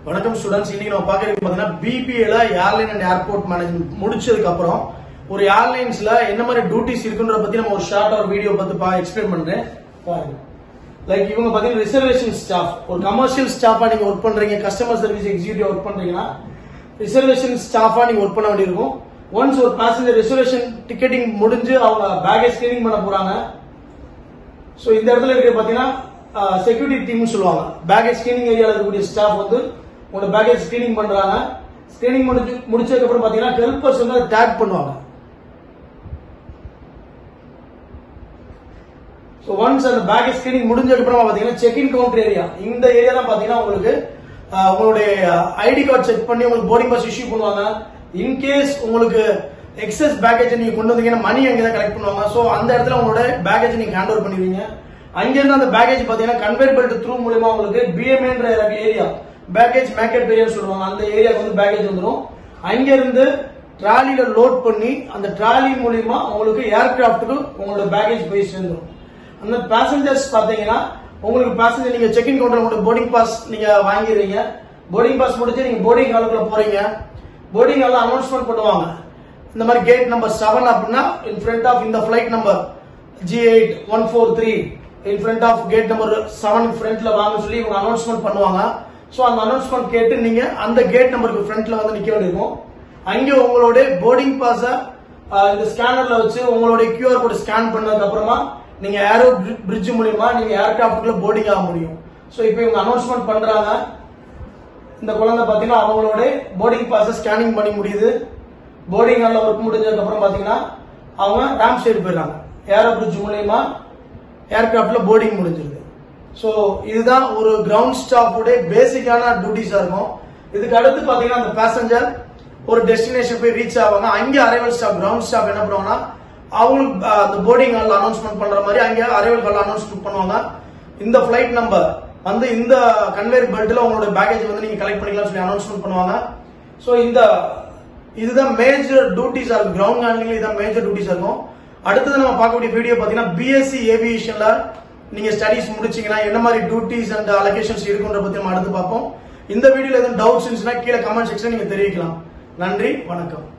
வணக்கம் ஸ்டூடெண்ட்ஸ் இன்னைக்கு நம்ம பாக்குறது பாத்தீங்கன்னா பிபிஏல ஏர்லைன் அண்ட் ஏர்போர்ட் மேனேஜ்மெண்ட் முடிச்சதுக்கு அப்புறம் ஒரு ஏர்லைன்ஸ்ல என்ன மாதிரி டியூட்டிஸ் இருக்குன்றத பத்தி நம்ம ஒரு ஷார்ட் ஒரு வீடியோ பார்த்து எக்ஸ்பிளைன் பண்றேன் பாருங்க லைக் இவங்க பாத்தீங்கன்னா ரிசர்வேஷன் ஸ்டாஃப் ஒரு கமர்ஷியல் ஸ்டாஃபா நீங்க ஒர்க் பண்றீங்க கஸ்டமர் சர்வீஸ் எக்ஸிக்யூட்டிவ் ஒர்க் பண்றீங்கன்னா ரிசர்வேஷன் ஸ்டாஃபா நீங்க ஒர்க் பண்ண வேண்டியிருக்கும் ஒன்ஸ் ஒரு பேசஞ்சர் ரிசர்வேஷன் டிக்கெட்டிங் முடிஞ்சு அவங்க பேகேஜ் ஸ்கிரீனிங் பண்ண போறாங்க சோ இந்த இடத்துல இருக்க பாத்தீங்கன்னா செக்யூரிட்டி டீம் சொல்லுவாங்க பேகேஜ் ஸ்கிரீனிங் ஏரியால இருக்கக்கூடிய ஸ்டாஃப் வந்து உங்களோட பேகேஜ் ஸ்கிரீனிங் பண்றாங்க ஸ்கிரீனிங் முடிஞ்சு முடிச்சதுக்கு அப்புறம் பாத்தீங்கன்னா ஹெல்பர்ஸ் வந்து டேக் பண்ணுவாங்க ஸோ ஒன்ஸ் அந்த பேகேஜ் ஸ்கிரீனிங் முடிஞ்சதுக்கு அப்புறமா பாத்தீங்கன்னா செக் இன் கவுண்டர் ஏரியா இந்த ஏரியா தான் பாத்தீங்கன்னா உங்களுக்கு அஹ், உங்களுடைய ஐடி கார்டு செக் பண்ணி உங்களுக்கு போர்டிங் பாஸ் இஷ்யூ பண்ணுவாங்க இன்கேஸ் உங்களுக்கு எக்ஸஸ் பேக்கேஜ் நீங்க கொண்டு வந்தீங்கன்னா மணி அங்கே தான் கலெக்ட் பண்ணுவாங்க ஸோ அந்த இடத்துல உங்களோட பேக்கேஜ் நீங்க ஹேண்ட் ஓவர் பண்ணிடுவீங்க அங்கிருந்து அந்த பேக்கேஜ் பாத்தீங்கன்னா கன்வேர் பெல்ட் த்ரூ மூலமா உங்களுக்கு பிஎம்ஏன்ற ஏரியா பேக்கேஜ் மேக்கெட் ஏரியா சொல்லுவாங்க அந்த ஏரியாவுக்கு வந்து பேக்கேஜ் வந்துடும் அங்க இருந்து ட்ராலில லோட் பண்ணி அந்த ட்ராலி மூலியமா உங்களுக்கு ஏர்கிராஃப்ட்டுக்கு உங்களோட பேக்கேஜ் போய் சேர்ந்துடும் அந்த பேசஞ்சர்ஸ் பாத்தீங்கன்னா உங்களுக்கு பேசஞ்சர் நீங்க செக் இன் கவுண்டர் உங்களுக்கு போர்டிங் பாஸ் நீங்க வாங்கிடுவீங்க போர்டிங் பாஸ் முடிச்சு நீங்க போர்டிங் ஹாலுக்குள்ள போறீங்க போர்டிங் ஹால்ல அனௌன்ஸ்மெண்ட் பண்ணுவாங்க இந்த மாதிரி கேட் நம்பர் செவன் அப்படின்னா இன் ஃப்ரண்ட் ஆஃப் இந்த flight number G eight one four three in front of gate number seven ஃப்ரண்ட்ல வாங்க சொல்லி இவங்க அனௌன்ஸ்மெண்ட் பண்ணுவாங்க ஸோ அந்த அனௌன்ஸ்மெண்ட் கேட்டு நீங்க அந்த கேட் நம்பருக்கு ஃப்ரண்ட்ல வந்து நிக்க வேண்டியிருக்கும் அங்க உங்களோட போர்டிங் பாஸ இந்த ஸ்கேனர்ல வச்சு உங்களுடைய கியூஆர் கோட் ஸ்கேன் பண்ணதுக்கு அப்புறமா நீங்க ஏரோ பிரிட்ஜ் மூலியமா நீங்க ஏர்கிராஃப்ட்குள்ள போர்டிங் ஆக முடியும் ஸோ இப்போ இவங்க அனௌன்ஸ்மெண்ட் பண்றாங்க இந்த குழந்தை பாத்தீங்கன்னா அவங்களோட போர்டிங் பாஸ ஸ்கேனிங் பண்ணி முடியுது போர்டிங் ஹால்ல ஒர்க் முடிஞ்சதுக்கு அப்புறம் பாத்தீங்கன்னா அவங்க ரேம் சைடு போயிடறாங்க ஏரோ பிரிட்ஜ் மூலியமா ஏர்கிராஃப்ட்ல போர்டிங் முடிஞ்சிருது ஸோ இதுதான் ஒரு கிரவுண்ட் ஸ்டாஃபோட பேசிக்கான டியூட்டிஸா இருக்கும் இதுக்கு அடுத்து பாத்தீங்கன்னா அந்த பேசஞ்சர் ஒரு டெஸ்டினேஷன் போய் ரீச் ஆவாங்க அங்க அரைவல் ஸ்டாஃப் கிரவுண்ட் ஸ்டாஃப் என்ன பண்ணுவாங்கன்னா அவங்களுக்கு அஹ், அந்த போர்டிங் ஹால் அனௌன்ஸ்மெண்ட் பண்ற மாதிரி அங்க அரைவல் ஹால் அனௌன்ஸ்மெண்ட் பண்ணுவாங்க இந்த ஃபிளைட் நம்பர் வந்து இந்த கன்வேர் பெல்ட்ல உங்களோட பேக்கேஜ் வந்து நீங்க கலெக்ட் பண்ணிக்கலாம் சொல்லி அனௌன்ஸ்மெண்ட் பண்ணுவாங்க ஸோ இந்த இதுதான் மேஜர் டியூட்டிஸா இருக்கும் கிரவுண்ட் ஹேண்ட்லிங்ல இதான் மேஜர் டியூட்டிஸா இருக்கும் அடுத்தது நம்ம பார்க்கக்கூடிய வீடியோ பாத்தீங்கன்னா பிஎஸ்சி ஏவியேஷன்ல நீங்க ஸ்டடிஸ் முடிச்சீங்கன்னா என்ன மாதிரி டியூட்டிஸ் அண்ட் அலோகேஷன்ஸ் இருக்குன்ற பத்தி நம்ம அடுத்து பார்ப்போம் இந்த வீடியோல எதுவும் டவுட்ஸ் இருந்துச்சுன்னா கீழே கமெண்ட் செக்ஷன் நீங்க தெரிவிக்கலாம் நன்றி வணக்கம்